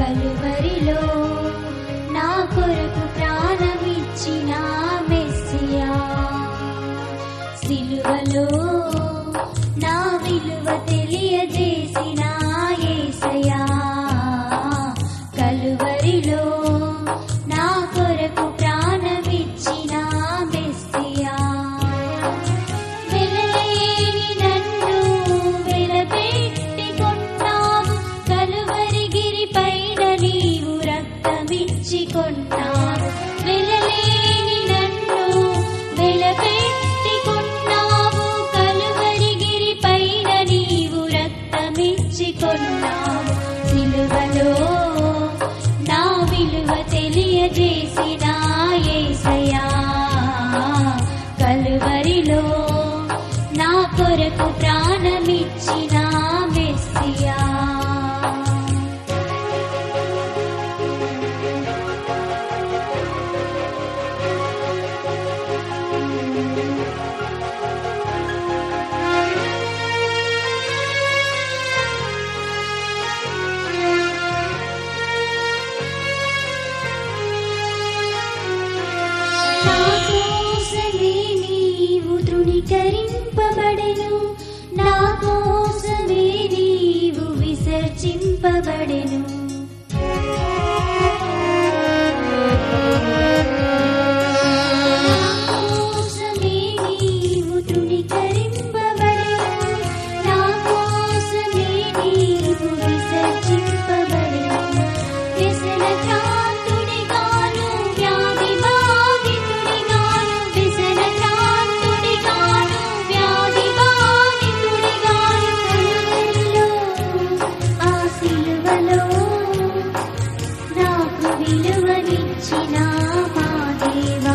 కలువరిలో నా కొరకు ప్రాణమిచ్చిన మెస్సియా సిలువలో నా విలువ తెలియజేసిన యేసయ్యా కలువరిలో నా కొరకు ప్రాణమిచ్చిన మెస్సియా వెలలేని నన్ను వెలపెట్టి కొన్నావు కలువరిగిరి పైన నీవు రక్తమిచ్చి కొన్నావు వెలలేని నన్ను వెలపెట్టి కొన్నావు కలువరిగిరి పైన నీవు రక్తమిచ్చి కొన్నావు సిలువలో నా విలువ తెలియజేసిన యేసయ్యా కలువరిలో నా కొరకు ప్రాణమిచ్చిన మెస్సియా నా కోసమే నీవు తృణీకరింపబడెను నా కోసమే నీవు విసర్జింపబడెను నా కోసమే నీవు తృణీకరింపబడెను నా కోసమే నీవు విసర్జింపబడెను వ్యసనక్రాంతుడిగాను వ్యాధి బాధితుడిగాను వ్యసనక్రాంతుడిగాను వ్యాధి బాధితుడిగాను కలువరిలో ఆ సిలువలో నాకు విలువనిచ్చిన మా దేవా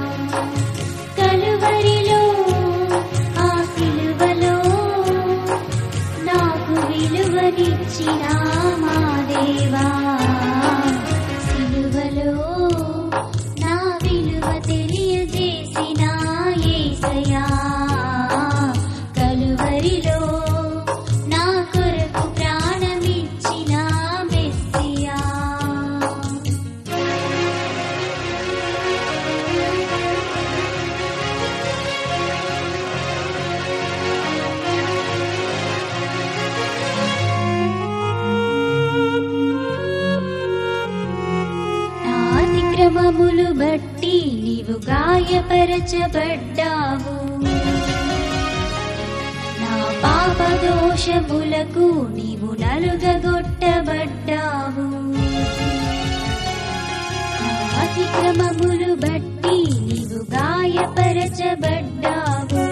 కలువరిలో ఆ సిలువలో నాకు విలువనిచ్చిన మా దేవా సిలువలో నా విలువ తెలియజేసిన యేసయ్యా కలువరిలో నా కొరకు ప్రాణమిచ్చిన మెస్సియా నా అతిక్రమములు బట్టి నీవు గాయపరచబడ్డావు నా పాప దోషములకు నీవు నలుగగొట్టబడ్డావు నా అతిక్రమములు బట్టి నీవు గాయపరచబడ్డావు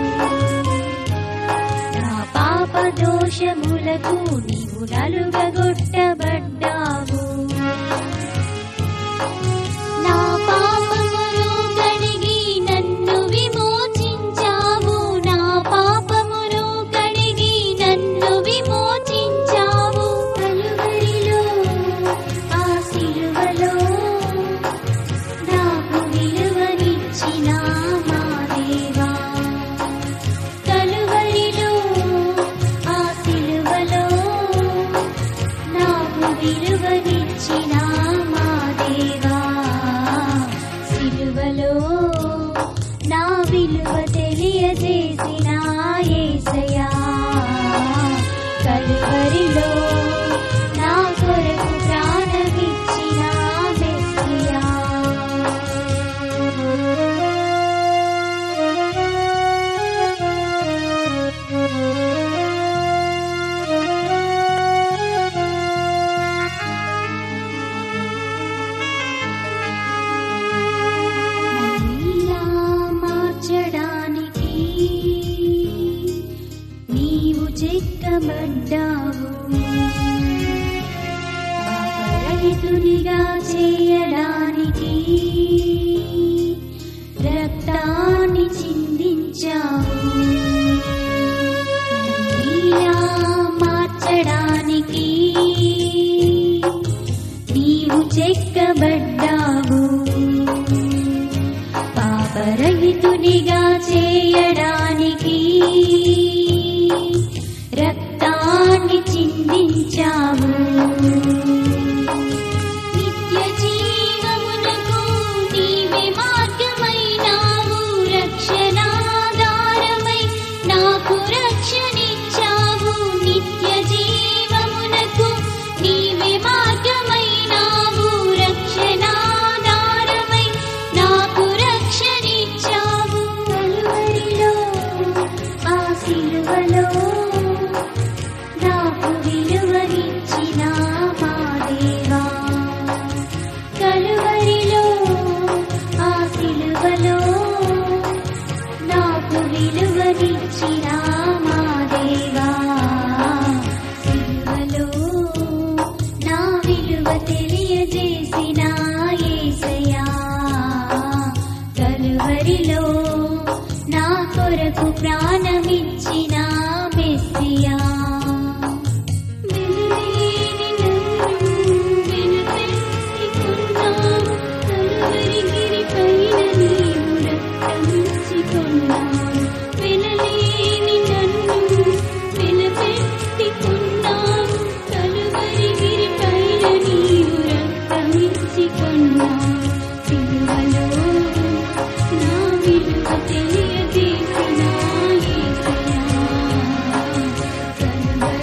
నా పాప దోషములకు నీవు నలుగగొట్టబడ్డావు నా పాపమును కడిగి నన్ను విమోచించావు నా పాపమును కడిగి నన్ను విమోచించావు కలువరిలో ఆ సిలువలో నాకు విలువనిచ్చిన మా దేవా కలువరిలో ఆ సిలువలో నాకు విలువనిచ్చిన మా దేవా సిలువలో నా విలువ తెలియజేసిన యేసయ్యా కలువరిలో నా కొరకు ప్రాణమిచ్చిన మెస్సియా నన్నిలా మార్చడానికి నీవు చెక్కబడ్డావు పాపరహితునిగా చేయడానికి రక్తాన్ని చిందించావు నన్నిలా మార్చడానికి నీవు చెక్కబడ్డావు పాపరహితునిగా చేయడానికి రక్తాన్ని చిందించావు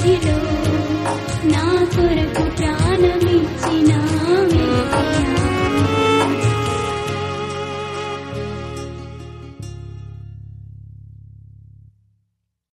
భూమిలో